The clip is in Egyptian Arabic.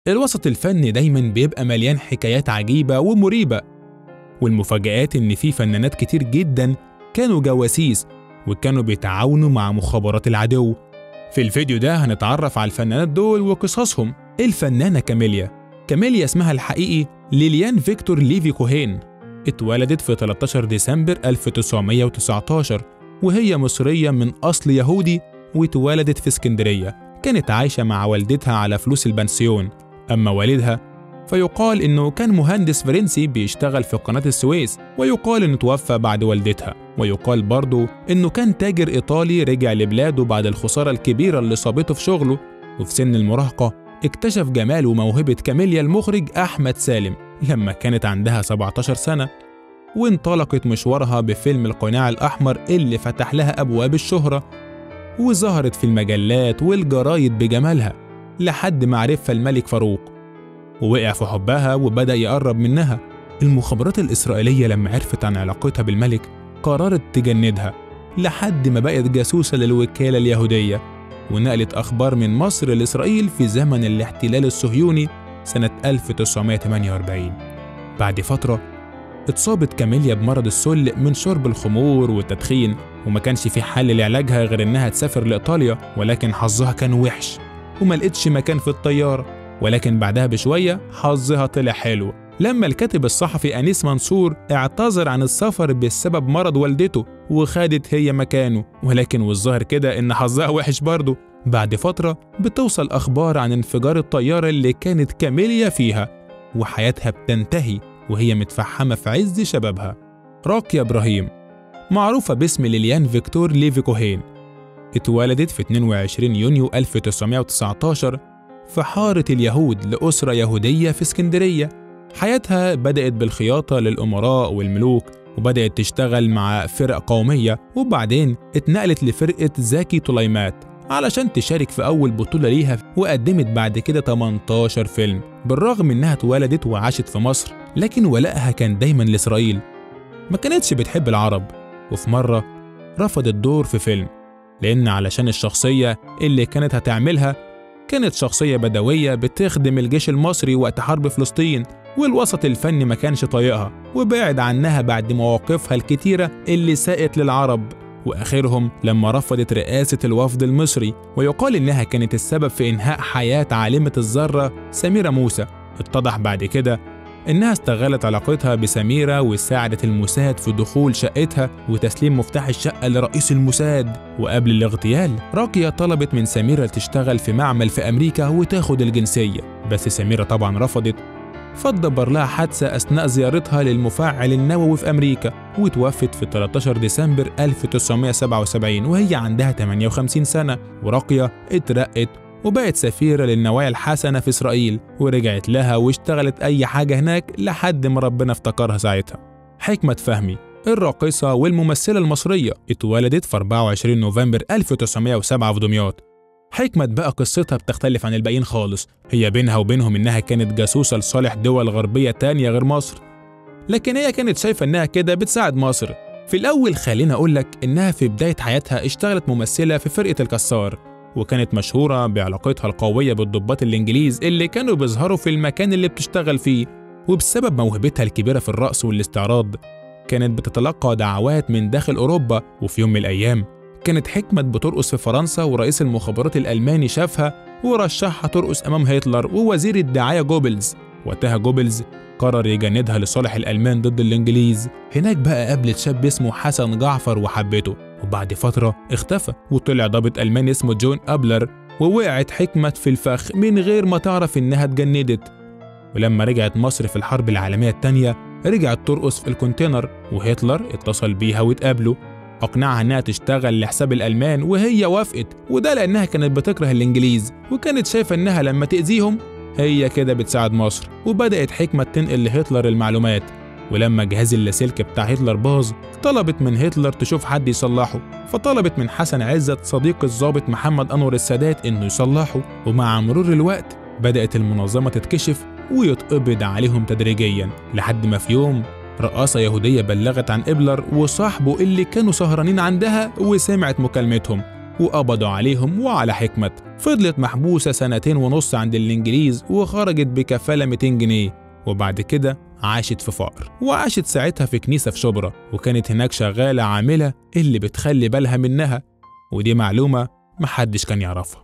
الوسط الفني دايما بيبقى مليان حكايات عجيبة ومريبة والمفاجآت إن في فنانات كتير جدا كانوا جواسيس وكانوا بيتعاونوا مع مخابرات العدو في الفيديو ده هنتعرف على الفنانات دول وقصصهم الفنانة كاميليا كاميليا اسمها الحقيقي ليليان فيكتور ليفي كوهين اتولدت في 13 ديسمبر 1919 وهي مصرية من أصل يهودي واتولدت في اسكندرية كانت عايشة مع والدتها على فلوس البنسيون أما والدها فيقال إنه كان مهندس فرنسي بيشتغل في قناة السويس ويقال إنه توفى بعد والدتها ويقال برضه إنه كان تاجر إيطالي رجع لبلاده بعد الخسارة الكبيرة اللي صابته في شغله وفي سن المراهقة اكتشف جمال وموهبة كاميليا المخرج أحمد سالم لما كانت عندها 17 سنة وانطلقت مشوارها بفيلم القناع الأحمر اللي فتح لها أبواب الشهرة وظهرت في المجلات والجرايد بجمالها لحد ما عرفها الملك فاروق ووقع في حبها وبدأ يقرب منها المخابرات الإسرائيلية لما عرفت عن علاقتها بالملك قررت تجندها لحد ما بقت جاسوسة للوكالة اليهودية ونقلت أخبار من مصر لإسرائيل في زمن الاحتلال الصهيوني سنة 1948 بعد فترة اتصابت كاميليا بمرض السل من شرب الخمور والتدخين وما كانش في حل لعلاجها غير إنها تسافر لإيطاليا ولكن حظها كان وحش وما لقتش مكان في الطيارة ولكن بعدها بشوية حظها طلع حلو لما الكاتب الصحفي أنيس منصور اعتذر عن السفر بسبب مرض والدته وخدت هي مكانه ولكن والظاهر كده إن حظها وحش برضه بعد فترة بتوصل أخبار عن انفجار الطيارة اللي كانت كاميليا فيها وحياتها بتنتهي وهي متفحمة في عز شبابها راقية إبراهيم معروفة باسم ليليان فيكتور ليفي كوهين اتولدت في 22 يونيو 1919 في حارة اليهود لأسرة يهودية في اسكندرية حياتها بدأت بالخياطة للأمراء والملوك وبدأت تشتغل مع فرق قومية وبعدين اتنقلت لفرقة زكي طليمات علشان تشارك في أول بطولة ليها وقدمت بعد كده 18 فيلم بالرغم إنها اتولدت وعاشت في مصر لكن ولائها كان دايما لإسرائيل ما كانتش بتحب العرب وفي مرة رفضت دور في فيلم لأن علشان الشخصية اللي كانت هتعملها كانت شخصية بدوية بتخدم الجيش المصري وقت حرب فلسطين والوسط الفني ما كانش طايقها وبعد عنها بعد مواقفها الكتيرة اللي ساءت للعرب وآخرهم لما رفضت رئاسة الوفد المصري ويقال إنها كانت السبب في إنهاء حياة عالمة الذرة سميرة موسى اتضح بعد كده إنها استغلت علاقتها بسميرة وساعدت الموساد في دخول شقتها وتسليم مفتاح الشقة لرئيس الموساد وقبل الاغتيال راقية طلبت من سميرة تشتغل في معمل في أمريكا وتاخد الجنسية بس سميرة طبعا رفضت فاتدبر لها حادثة أثناء زيارتها للمفاعل النووي في أمريكا وتوفت في 13 ديسمبر 1977 وهي عندها 58 سنة وراقية اترقت وبقت سفيرة للنوايا الحسنة في إسرائيل ورجعت لها واشتغلت أي حاجة هناك لحد ما ربنا افتكرها ساعتها حكمة فهمي الراقصة والممثلة المصرية اتولدت في 24 نوفمبر 1907 في دمياط حكمة بقى قصتها بتختلف عن الباقيين خالص هي بينها وبينهم إنها كانت جاسوسة لصالح دول غربية تانية غير مصر لكن هي كانت شايفة إنها كده بتساعد مصر في الأول خليني أقول لك إنها في بداية حياتها اشتغلت ممثلة في فرقة الكسار وكانت مشهورة بعلاقتها القوية بالضباط الإنجليز اللي كانوا بيظهروا في المكان اللي بتشتغل فيه وبسبب موهبتها الكبيرة في الرقص والاستعراض كانت بتتلقى دعوات من داخل أوروبا وفي يوم من الأيام كانت حكمة بترقص في فرنسا ورئيس المخابرات الألماني شافها ورشحها ترقص أمام هتلر ووزير الدعاية جوبلز وقتها جوبلز قرر يجندها لصالح الألمان ضد الإنجليز هناك بقى قابلت شاب اسمه حسن جعفر وحبته وبعد فترة اختفى وطلع ضابط ألماني اسمه جون أبلر ووقعت حكمة في الفخ من غير ما تعرف إنها اتجندت ولما رجعت مصر في الحرب العالمية التانية رجعت ترقص في الكونتينر وهتلر اتصل بيها واتقابلوا أقنعها إنها تشتغل لحساب الألمان وهي وافقت وده لأنها كانت بتكره الإنجليز وكانت شايفة إنها لما تأذيهم هي كده بتساعد مصر وبدأت حكمة تنقل لهتلر المعلومات ولما جهاز اللاسلكي بتاع هتلر باظ طلبت من هتلر تشوف حد يصلحه فطلبت من حسن عزت صديق الضابط محمد أنور السادات إنه يصلحه ومع مرور الوقت بدأت المنظمة تتكشف ويتقبض عليهم تدريجيا لحد ما في يوم رقاصة يهودية بلغت عن إبلر وصاحبه اللي كانوا سهرانين عندها وسمعت مكالمتهم وقبضوا عليهم وعلى حكمة فضلت محبوسة سنتين ونص عند الإنجليز وخرجت بكفالة 200 جنيه وبعد كده عاشت في فقر وعاشت ساعتها في كنيسة في شبرا وكانت هناك شغالة عاملة اللي بتخلي بالها منها ودي معلومة محدش كان يعرفها